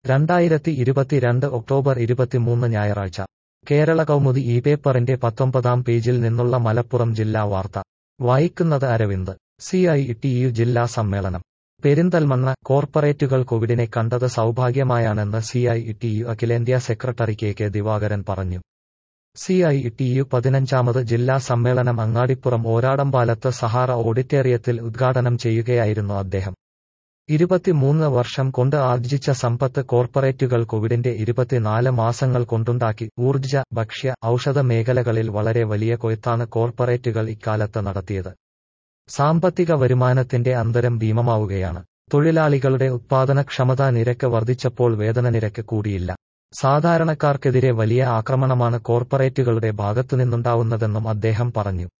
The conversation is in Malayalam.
രണ്ടായിരത്തി ഇരുപത്തിരണ്ട് ഒക്ടോബർ ഇരുപത്തിമൂന്ന് ഞായറാഴ്ച കേരള കൗമുദി ഈ പേപ്പറിന്റെ പത്തൊമ്പതാം പേജിൽ നിന്നുള്ള മലപ്പുറം ജില്ലാ വാർത്ത വായിക്കുന്നത് Aravind C I T U ജില്ലാ സമ്മേളനം പെരിന്തൽമണ്ണ കോർപ്പറേറ്റുകൾ കോവിഡിനെ കണ്ടത് സൗഭാഗ്യമായാണെന്ന് സി ഐ ടി യു അഖിലേന്ത്യാ സെക്രട്ടറി കെ കെ ദിവാകരൻ പറഞ്ഞു സി ഐ ടി യു പതിനഞ്ചാമത് ജില്ലാ സമ്മേളനം അങ്ങാടിപ്പുറം ഓരാടമ്പാലത്ത് സഹാറ ഓഡിറ്റോറിയത്തിൽ ഉദ്ഘാടനം ചെയ്യുകയായിരുന്നു അദ്ദേഹം ഇരുപത്തിമൂന്ന് വർഷം കൊണ്ട് ആർജിച്ച സമ്പത്ത് കോർപ്പറേറ്റുകൾ കോവിഡിന്റെ ഇരുപത്തിനാല് മാസങ്ങൾ കൊണ്ടുണ്ടാക്കി ഊർജ്ജ ഭക്ഷ്യ ഔഷധ മേഖലകളിൽ വളരെ വലിയ കൊയ്ത്താണ് കോർപ്പറേറ്റുകൾ ഇക്കാലത്ത് നടത്തിയത് സാമ്പത്തിക വരുമാനത്തിന്റെ അന്തരം ഭീമമാവുകയാണ് തൊഴിലാളികളുടെ ഉത്പാദനക്ഷമതാ നിരക്ക് വർദ്ധിച്ചപ്പോൾ വേതന നിരക്ക് കൂടിയില്ല സാധാരണക്കാർക്കെതിരെ വലിയ ആക്രമണമാണ് കോർപ്പറേറ്റുകളുടെ ഭാഗത്തുനിന്നുണ്ടാവുന്നതെന്നും അദ്ദേഹം പറഞ്ഞു